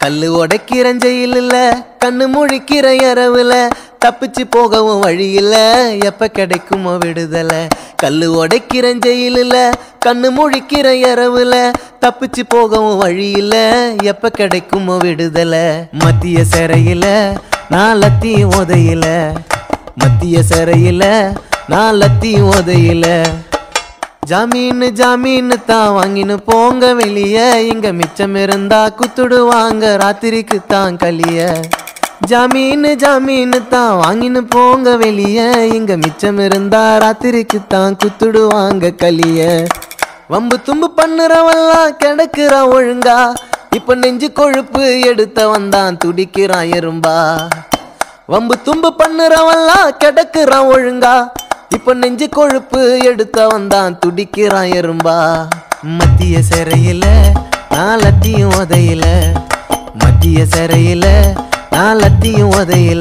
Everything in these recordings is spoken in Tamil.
கல்லு உடைக்கிற ஜெயில் இல்ல கண்ணு முழிக்கிற இரவுல தப்பிச்சு போகவும் வழி இல்ல எப்ப கிடைக்குமோ விடுதலை கல்லு உடைக்கிற ஜெயில் இல்ல கண்ணு முழிக்கிற இரவுல தப்பிச்சு போகவும் வழி இல்ல எப்ப கிடைக்குமோ விடுதலை மத்திய சிறையில நான் லத்தி உதையில மத்திய சிறையில நான் லத்தி உதையில ஜாமீன் ஜாமீன் தான் வாங்கின்னு போங்க வெளிய இங்க மிச்சம் இருந்தா குத்துடுவாங்க ராத்திரிக்கு தான் கலிய ஜாமீன் ஜாமீன் தான் வாங்கின்னு போங்க வெளிய இங்க மிச்சம் இருந்தா ராத்திரிக்கு தான் குத்துடுவாங்க கலிய வம்பு தும்பு பண்ணுறவெல்லாம் கிடக்குறான் ஒழுங்கா இப்ப நெஞ்சு கொழுப்பு எடுத்த வந்தான் துடிக்கிறான் எறும்பா வம்பு தும்பு பண்ணுறவன்லாம் கிடக்குறான் ஒழுங்கா இப்ப நெஞ்சு கொழுப்பு எடுத்த வந்தான் துடிக்கிறான் எறும்பா மத்திய சிறையில நான் லத்தியும் உதையில மத்திய சிறையில நான் லத்தியும் உதையில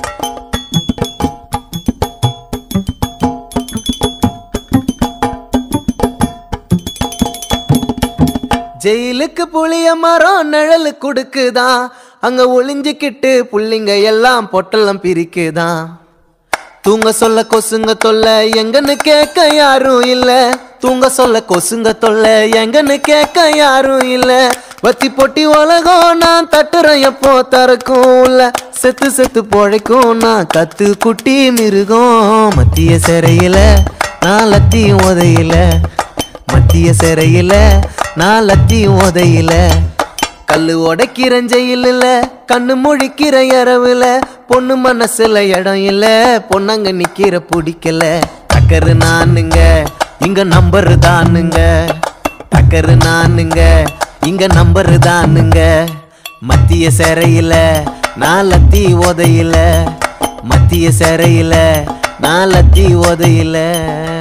ஜெயிலுக்கு புளிய மரம் நிழலு கொடுக்குதான் அங்க ஒளிஞ்சுக்கிட்டு புள்ளிங்க எல்லாம் பொட்டலம் பிரிக்குதான் தூங்க சொல்ல கொசுங்க தொல்ல எங்கன்னு கேட்க யாரும் இல்ல தூங்க சொல்ல கொசுங்க தொல்ல எங்கன்னு கேட்க யாரும் இல்ல வத்தி பொட்டி உலகம் நான் தட்டுறேன் எப்போ தரக்கும் இல்ல செத்து செத்து பொழைக்கும் நான் கத்து குட்டி மிருகம் மத்திய சிறையில நான் லத்தியும் உதையில மத்திய சிறையில நான் லத்தியும் உதையில கல்லு உடைக்கிற ஜெயில் இல்ல கண்ணு முழிக்கிற இரவுல பொண்ணு மனசுல இடம் இல்ல பொண்ணங்க நிக்கிற பிடிக்கல டக்கரு நானுங்க இங்க நம்பரு தானுங்க டக்கரு நானுங்க இங்க நம்பரு தானுங்க மத்திய சிறையில நான் லத்தி உதையில மத்திய சிறையில நான் லத்தி உதையில